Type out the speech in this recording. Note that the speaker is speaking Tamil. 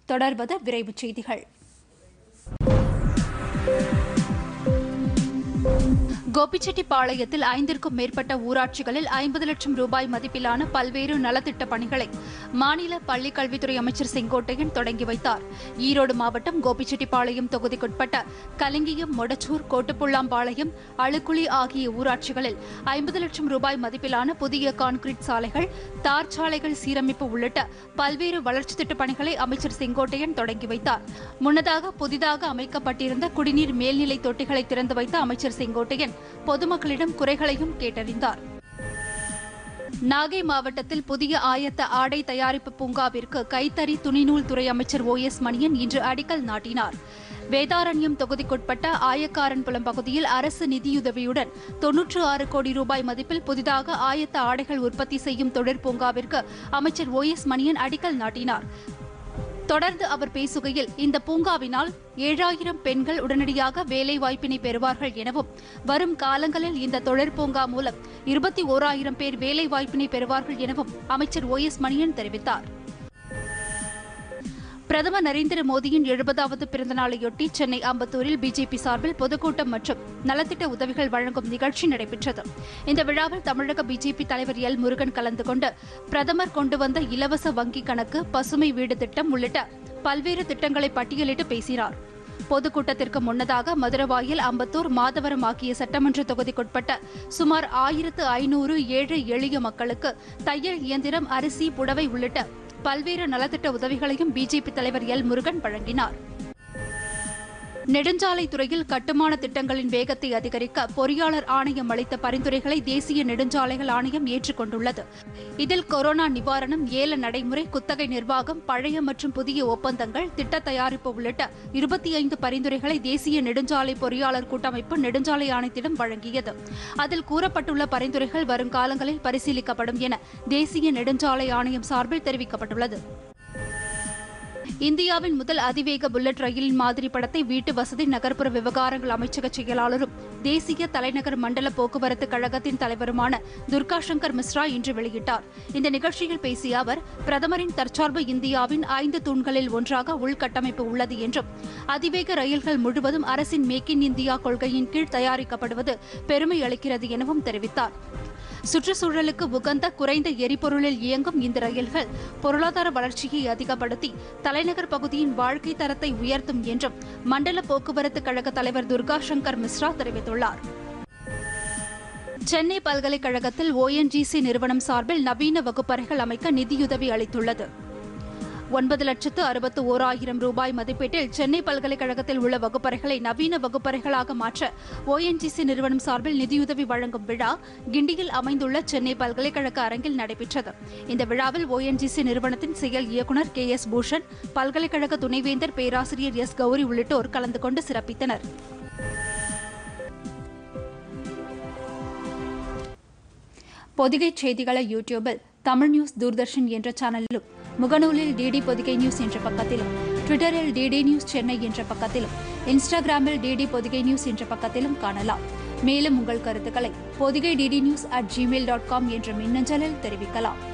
தொடர்வது விரைவுச் செய்திகள் கோபிச்செட்டிப்பாளையத்தில் ஐந்திற்கும் மேற்பட்ட ஊராட்சிகளில் ஐம்பது லட்சம் ரூபாய் மதிப்பிலான பல்வேறு நலத்திட்ட பணிகளை மாநில பள்ளிக் கல்வித்துறை அமைச்சர் செங்கோட்டையன் தொடங்கி வைத்தார் ஈரோடு மாவட்டம் கோபிச்செட்டிப்பாளையம் தொகுதிக்குட்பட்ட கலிங்கியம் மொடச்சூர் கோட்டுப்புள்ளாம்பாளையம் அழுக்குழி ஆகிய ஊராட்சிகளில் ஐம்பது லட்சம் ரூபாய் மதிப்பிலான புதிய கான்கிரீட் சாலைகள் தார் சாலைகள் சீரமைப்பு உள்ளிட்ட பல்வேறு வளர்ச்சித் திட்டப் பணிகளை அமைச்சர் செங்கோட்டையன் தொடங்கி வைத்தார் முன்னதாக புதிதாக அமைக்கப்பட்டிருந்த குடிநீர் மேல்நிலை தொட்டிகளை திறந்து வைத்த அமைச்சர் செங்கோட்டையன் பொதுமக்களிடம் குறைகளையும் கேட்டறிந்தார் நாகை மாவட்டத்தில் புதிய ஆயத்த ஆடை தயாரிப்பு பூங்காவிற்கு கைத்தறி துணிநூல் துறை அமைச்சர் ஓ எஸ் மணியன் இன்று அடிக்கல் நாட்டினார் வேதாரண்யம் தொகுதிக்குட்பட்ட ஆயக்காரன்புலம் பகுதியில் அரசு நிதியுதவியுடன் தொன்னூற்று ஆறு கோடி ரூபாய் மதிப்பில் புதிதாக ஆயத்த ஆடைகள் உற்பத்தி செய்யும் தொழிற்பூங்காவிற்கு அமைச்சர் ஓ எஸ் மணியன் அடிக்கல் நாட்டினார் தொடர்ந்து அவர் பேசுகையில் இந்த பூங்காவினால் ஏழாயிரம் பெண்கள் உடனடியாக வேலை வாய்ப்பினை பெறுவார்கள் எனவும் வரும் காலங்களில் இந்த தொழிற்பூங்கா மூலம் இருபத்தி ஓராயிரம் பேர் வேலை வாய்ப்பினை பெறுவார்கள் எனவும் அமைச்சர் ஓ எஸ் மணியன் தெரிவித்தார் பிரதமர் நரேந்திர மோடியின் எழுபதாவது பிறந்த நாளையொட்டி சென்னை அம்பத்தூரில் பிஜேபி சார்பில் பொதுக்கூட்டம் மற்றும் நலத்திட்ட உதவிகள் வழங்கும் நிகழ்ச்சி நடைபெற்றது இந்த விழாவில் தமிழக பிஜேபி தலைவர் எல் முருகன் கலந்து கொண்டு பிரதமர் கொண்டு வந்த இலவச வங்கிக் கணக்கு பசுமை வீடு திட்டம் உள்ளிட்ட பல்வேறு திட்டங்களை பட்டியலிட்டு பேசினார் பொதுக்கூட்டத்திற்கு முன்னதாக மதுரவாயில் அம்பத்தூர் மாதவரம் ஆகிய சட்டமன்ற தொகுதிக்குட்பட்ட சுமார் ஆயிரத்து ஐநூறு ஏழை எளிய மக்களுக்கு தையல் இயந்திரம் அரிசி புடவை உள்ளிட்ட பல்வேறு நலத்திட்ட உதவிகளையும் பிஜேபி தலைவர் எல் முருகன் வழங்கினார் நெடுஞ்சாலை துறையில் கட்டுமான திட்டங்களின் வேகத்தை அதிகரிக்க பொறியாளர் ஆணையம் அளித்த பரிந்துரைகளை தேசிய நெடுஞ்சாலைகள் ஆணையம் ஏற்றுக்கொண்டுள்ளது இதில் கொரோனா நிவாரணம் ஏல நடைமுறை குத்தகை நிர்வாகம் பழைய மற்றும் புதிய ஒப்பந்தங்கள் திட்ட தயாரிப்பு உள்ளிட்ட இருபத்தி ஐந்து பரிந்துரைகளை தேசிய நெடுஞ்சாலை பொறியாளர் கூட்டமைப்பு நெடுஞ்சாலை ஆணையத்திடம் வழங்கியது அதில் கூறப்பட்டுள்ள பரிந்துரைகள் வரும் காலங்களில் பரிசீலிக்கப்படும் என தேசிய நெடுஞ்சாலை ஆணையம் சார்பில் தெரிவிக்கப்பட்டுள்ளது இந்தியாவின் முதல் அதிவேக புல்லட் ரயிலின் மாதிரி படத்தை வீட்டு வசதி நகர்ப்புற விவகாரங்கள் அமைச்சக செயலாளரும் தேசிய தலைநகர் மண்டல போக்குவரத்து கழகத்தின் தலைவருமான துர்கா சங்கர் மிஸ்ரா இன்று வெளியிட்டார் இந்த நிகழ்ச்சியில் பேசிய அவர் பிரதமரின் தற்சார்பு இந்தியாவின் ஐந்து தூண்களில் ஒன்றாக உள்கட்டமைப்பு உள்ளது என்றும் அதிவேக ரயில்கள் முழுவதும் அரசின் மேக் இன் இந்தியா கொள்கையின் கீழ் தயாரிக்கப்படுவது பெருமை அளிக்கிறது எனவும் தெரிவித்தார் சுற்றுச்சூழலுக்கு உகந்த குறைந்த எரிபொருளில் இயங்கும் இந்த ரயில்கள் பொருளாதார வளர்ச்சியை அதிகப்படுத்தி தலைநகர் பகுதியின் வாழ்க்கை தரத்தை உயர்த்தும் என்றும் மண்டல போக்குவரத்து கழக தலைவர் துர்கா சங்கர் மிஸ்ரா தெரிவித்துள்ளார் சென்னை பல்கலைக்கழகத்தில் ஓஎன்ஜிசி நிறுவனம் சார்பில் நவீன வகுப்பறைகள் அமைக்க நிதியுதவி அளித்துள்ளது ஒன்பது லட்சத்து அறுபத்து ஓராயிரம் ரூபாய் மதிப்பீட்டில் சென்னை பல்கலைக்கழகத்தில் உள்ள வகுப்பறைகளை நவீன வகுப்பறைகளாக மாற்ற ஓஎன்ஜிசி நிறுவனம் சார்பில் நிதியுதவி வழங்கும் விழா கிண்டியில் அமைந்துள்ள சென்னை பல்கலைக்கழக அரங்கில் நடைபெற்றது இந்த விழாவில் ஓஎன்ஜிசி நிறுவனத்தின் செயல் இயக்குநர் கே எஸ் பூஷன் பல்கலைக்கழக துணைவேந்தர் பேராசிரியர் எஸ் கௌரி உள்ளிட்டோர் கலந்து கொண்டு சிறப்பித்தனர் பொதிகை செய்திகளை யூடியூபில் தமிழ் நியூஸ் தூர்தர்ஷன் என்ற சேனலிலும் முகநூலில் டிடி பொதிகை நியூஸ் என்ற பக்கத்திலும் ட்விட்டரில் டிடி நியூஸ் சென்னை என்ற பக்கத்திலும் இன்ஸ்டாகிராமில் டிடி பொதிகை நியூஸ் என்ற பக்கத்திலும் காணலாம் மேலும் உங்கள் கருத்துக்களை Podhigai DD news at Gmail dot com என்ற மின்னஞ்சலில் தெரிவிக்கலாம்